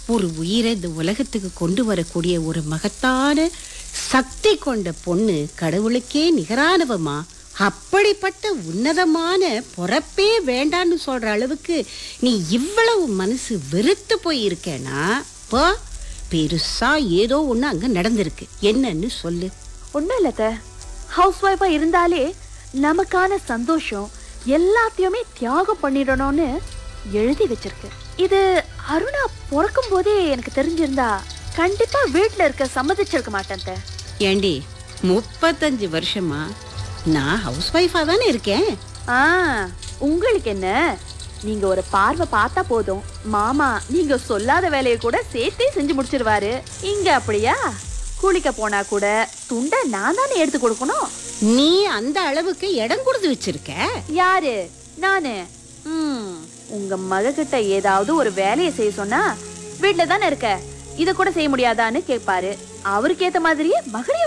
ஒரு உயிரை இந்த உலகத்துக்கு கொண்டு வரக்கூடிய ஒரு மகத்தான சக்தி கொண்ட பொண்ணு கடவுளுக்கே நிகரானவமா அப்படிப்பட்ட உன்னதமான பொறப்பே வேண்டான்னு சொல்ற அளவுக்கு நீ இவ்வளவு மனசு வெறுத்து போய் இருக்கேனா போ பெருசா ஏதோ ஒண்ணு அங்க நடந்திருக்கு என்னன்னு சொல்லு ஒண்ணும் இல்லத்த ஹவுஸ் ஒய்ஃபா இருந்தாலே நமக்கான சந்தோஷம் எல்லாத்தையுமே தியாகம் பண்ணிடணும்னு எழுதி வச்சிருக்கு இது அருணா பிறக்கும் போதே எனக்கு தெரிஞ்சிருந்தா கண்டிப்பா வீட்ல இருக்க சம்மதிச்சிருக்க மாட்டேன் அத்தை. ஏண்டி முப்பத்தஞ்சு வருஷமா நான் ஹவுஸ் ஒய்ஃபா தானே இருக்கேன் ஆ உங்களுக்கு என்ன நீங்க ஒரு பார்வை பார்த்தா போதும் மாமா நீங்க சொல்லாத வேலையை கூட சேர்த்தே செஞ்சு முடிச்சிருவாரு இங்க அப்படியா குளிக்க போனா கூட துண்டை நான் தானே எடுத்து கொடுக்கணும் நீ அந்த அளவுக்கு இடம் கொடுத்து வச்சிருக்க யாரு நானு ம், உங்க மகக்கிட்ட ஏதாவது ஒரு வேலையை செய்ய சொன்னா வீட்ல தானே இருக்க இத கூட செய்ய முடியாதான்னு கேட்பாரு அவருக்கு ஏத்த மாதிரியே மகளையும்